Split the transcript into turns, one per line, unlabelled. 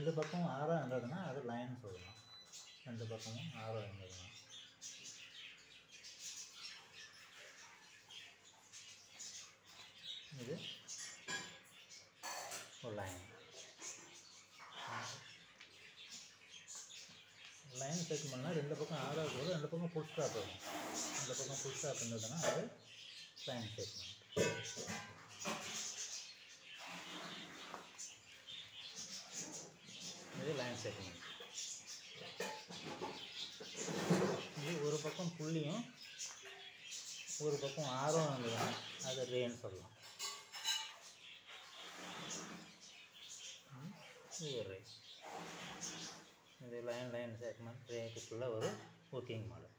ரெண்டு பக்கமும் ஆரம் இருந்ததுன்னா அது லைன் சொல்லலாம் ரெண்டு பக்கமும் ஆரம் இருந்ததுன்னா இது ஒரு லைன் லைன் செட் பண்ணால் ரெண்டு பக்கம் ஆறாவது போது ரெண்டு பக்கம் ஃபுல் ஸ்டாப் வரும் ரெண்டு பக்கம் ஃபுல் ஸ்டாப் இருந்ததுன்னா அது லைன் ஸ்டேட்மெண்ட் இது லைன் ஸ்டேட்மெண்ட் இது ஒரு பக்கம் புள்ளியும் ஒரு பக்கம் ஆரம் இருந்ததுன்னா அது ரேன்னு சொல்லலாம் ம், இது ஒரு ரே இது லைன் லைன் செக்மெண்ட் ரேக்குள்ள ஒரு ஒர்க்கிங் மாடல்